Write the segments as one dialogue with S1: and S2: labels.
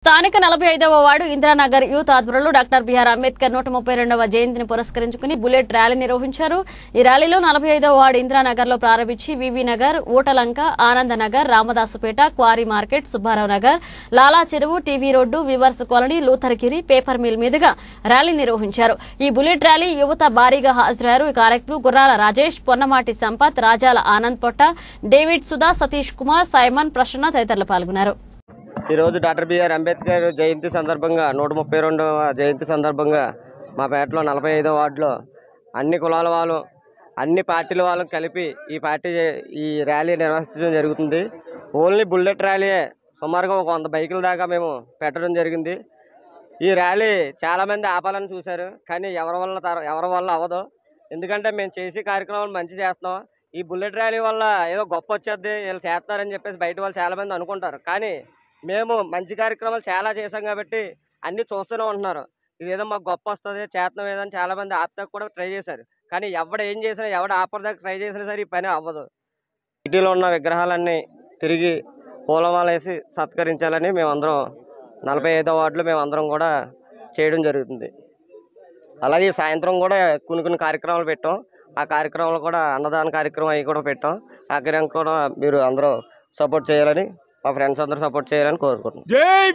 S1: స్థానిక నలభై ఐదవ వార్డు ఇందిరానగర్ యూత్ ఆధ్వర్యంలో డాక్టర్ బిఆర్ అంబేద్కర్ నూట ముప్పై రెండవ జయంతిని పురస్కరించుకుని బుల్లెట్ ర్యాలీ నిర్వహించారు ఈ ర్యాలీలో నలభై ఐదవ వార్డు ఇందిరానగర్ లో ప్రారంభించి వివి Nagar Ootalanka Ananda Nagar Ramadasupeta quarry market Subbarao Nagar Lala Cheruvu TV road weavers colony Luthergiri paper mill మీదుగా ర్యాలీ నిర్వహించారు ఈ బుల్లెట్ ర్యాలీ యువత భారీగా హాజరయ్యారు ఈ కార్యక్రమం గుర్రాల రాజేష్ పొన్నమాటి సంపత్ రాజాల ఆనంద్ పొట్ట డేవిడ్ సుధా సతీష్ కుమార్ సైమన్ ప్రసన్న తదితరులు పాల్గొన్నారు
S2: ఈరోజు డాక్టర్ బిఆర్ అంబేద్కర్ జయంతి సందర్భంగా నూట ముప్పై రెండవ జయంతి సందర్భంగా మా పేటలో నలభై ఐదో వార్డులో అన్ని కులాల వాళ్ళు అన్ని పార్టీల వాళ్ళు కలిపి ఈ పార్టీ ఈ ర్యాలీ నిర్వహించడం జరుగుతుంది ఓన్లీ బుల్లెట్ ర్యాలీయే సుమారుగా ఒక వంద బైకుల దాకా మేము పెట్టడం జరిగింది ఈ ర్యాలీ చాలామంది ఆపాలని చూశారు కానీ ఎవరి వల్ల తర- ఎవరి వల్ల అవ్వదు ఎందుకంటే మేము చేసే కార్యక్రమాలు మంచి చేస్తున్నాం ఈ బుల్లెట్ ర్యాలీ వల్ల ఏదో గొప్ప వచ్చేది వీళ్ళు చేస్తారని చెప్పేసి బయట వాళ్ళు చాలామంది అనుకుంటారు కానీ మేము మంచి కార్యక్రమాలు చాలా చేసాం కాబట్టి అన్నీ చూస్తూనే ఉంటున్నారు ఇదేదో మాకు గొప్ప వస్తుంది చేతనం ఏదని చాలా మంది ఆపుతాకు కూడా ట్రై చేశారు కానీ ఎవడ ఏం చేసినా ఎవడ ఆపదాకా ట్రై చేసినా సరే ఈ పని అవ్వదు సిటీలో ఉన్న విగ్రహాలన్నీ తిరిగి పూలమాల వేసి సత్కరించాలని మేమందరం నలభై ఐదో వార్డులో మేమందరం కూడా చేయడం జరుగుతుంది అలాగే సాయంత్రం కూడా కొన్ని కొన్ని కార్యక్రమాలు పెట్టాం ఆ కార్యక్రమాలు కూడా అన్నదాన కార్యక్రమం అవి కూడా పెట్టాం ఆ కార్యక్రమం కూడా మీరు అందరూ సపోర్ట్ చేయాలని మా ఫ్రెండ్స్ అందరూ సపోర్ట్ చేయాలని కోరుకుంటున్నాం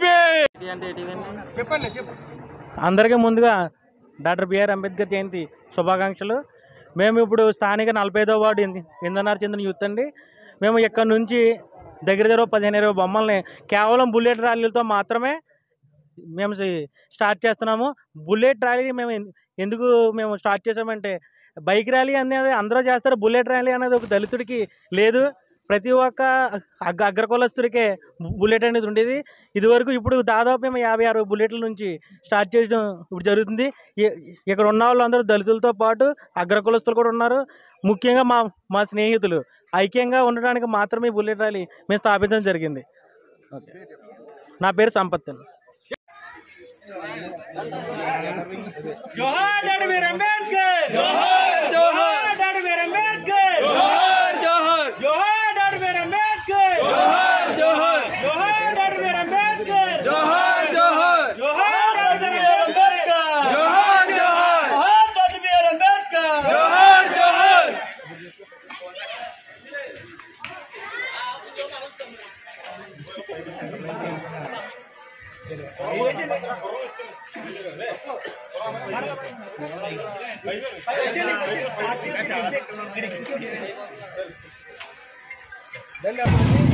S3: అందరికీ ముందుగా డాక్టర్ బిఆర్ అంబేద్కర్ జయంతి శుభాకాంక్షలు మేము ఇప్పుడు స్థానిక నలభై ఐదో వార్డు ఇంద- ఇందనార్ చెందిన యూత్ అండి మేము ఇక్కడ నుంచి దగ్గర దగ్గర ఓ పదిహేను ఇరవై బొమ్మల్ని కేవలం బుల్లెట్ ర్యాలీలతో మాత్రమే మేము సి- స్టార్ట్ చేస్తున్నాము బుల్లెట్ ర్యాలీ మేము ఎన్- ఎందుకు మేము స్టార్ట్ చేసామంటే బైక్ ర్యాలీ అనేది అందరూ చేస్తారు బుల్లెట్ ర్యాలీ అనేది ఒక దళితుడికి లేదు ప్రతి ఒక్క అగ్ర అగ్రకులస్తుడికే బు- బుల్లెట్ అనేది ఉండేది ఇదివరకు ఇప్పుడు దాదాపు మేము యాభై అరవై బుల్లెట్ల నుంచి స్టార్ట్ చేయడం ఇప్పుడు జరుగుతుంది ఇ- ఇక్కడ ఉన్న వాళ్ళందరూ దళితులతో పాటు అగ్రకులస్తులు కూడా ఉన్నారు ముఖ్యంగా మా మా స్నేహితులు ఐక్యంగా ఉండడానికి మాత్రమే ఈ బుల్లెట్ ర్యాలీ మేము స్థాపించడం జరిగింది ఓకే నా పేరు సంపత్ అండి
S4: జోహార్ డాక్టర్ బిఆర్ అంబేద్కర్ జోహార్ జోహార్ డాక్టర్ బిఆర్ అంబేద్కర్ జోహార్ జోహార్ జోహార్ డాక్టర్ బిఆర్ అంబేద్కర్ జోహార్ జోహార్ జోహార్ డాక్టర్ బిఆర్ అంబేద్కర్ జోహార్ జోహార్ జోహార్ డాక్టర్ బిఆర్ అంబేద్కర్ జోహార్ జోహార్ జోహార్ డాక్టర్ బిఆర్ అంబేద్కర్ జోహార్ జోహార్
S3: ధన్యవాదాలు